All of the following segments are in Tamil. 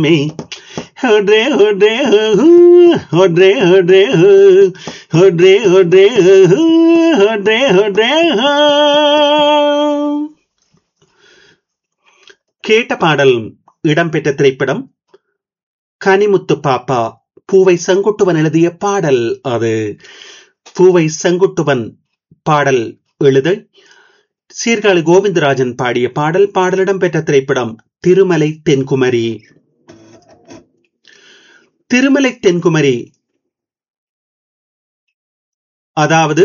me. Hodre, hodre, hoo, hodre, hodre, hoo, hodre, hodre, hoo, hodre, hodre, hoo. கேட்ட பாடல் இடம்பெற்ற திரைப்படம் கனிமுத்து பாப்பா பூவை செங்குட்டுவன் எழுதிய பாடல் அது பூவை செங்குட்டுவன் பாடல் எழுத சீர்காழி கோவிந்தராஜன் பாடிய பாடல் பாடலிடம் பெற்ற திரைப்படம் திருமலை தென்குமரி திருமலை தென்குமரி அதாவது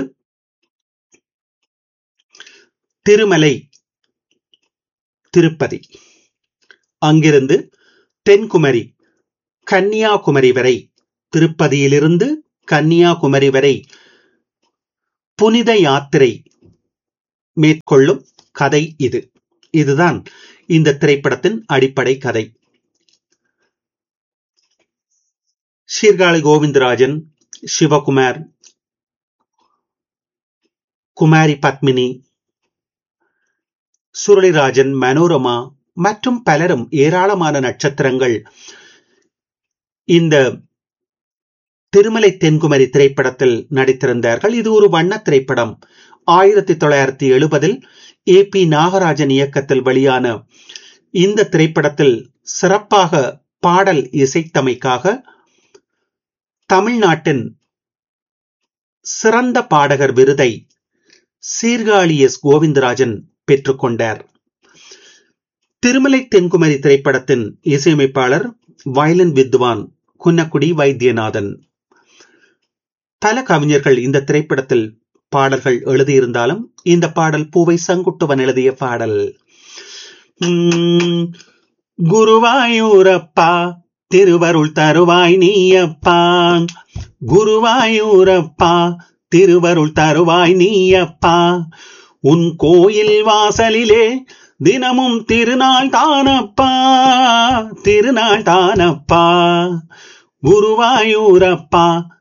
திருமலை திருப்பதி அங்கிருந்து தென்குமரி கன்னியாகுமரி வரை திருப்பதியிலிருந்து கன்னியாகுமரி வரை புனித யாத்திரை மேற்கொள்ளும் கதை இது இதுதான் இந்த திரைப்படத்தின் அடிப்படை கதை சீர்காழி கோவிந்தராஜன் சிவகுமார் குமாரி பத்மினி சுரளிராஜன் மனோரமா மற்றும் பலரும் ஏராளமான நட்சத்திரங்கள் இந்த திருமலை தென்குமரி திரைப்படத்தில் நடித்திருந்தார்கள் இது ஒரு வண்ண திரைப்படம் ஆயிரத்தி தொள்ளாயிரத்தி எழுபதில் ஏ பி நாகராஜன் இயக்கத்தில் வெளியான இந்த திரைப்படத்தில் சிறப்பாக பாடல் இசைத்தமைக்காக தமிழ்நாட்டின் சிறந்த பாடகர் விருதை சீர்காழி எஸ் கோவிந்தராஜன் பெற்றுக்கொண்டார் திருமலை தென்குமரி திரைப்படத்தின் இசையமைப்பாளர் வயலின் வித்வான் குன்னக்குடி வைத்தியநாதன் பல கவிஞர்கள் இந்த திரைப்படத்தில் பாடல்கள் எழுதியிருந்தாலும் இந்த பாடல் பூவை சங்குட்டுவன் எழுதிய பாடல் குருவாயூரப்பா திருவருள் தருவாய் நீயப்பா குருவாயூரப்பா திருவருள் தருவாய் நீயப்பா உன் கோயில் வாசலிலே தினமும் திருநாள் தானப்பா திருநாள் தானப்பா குருவாயூரப்பா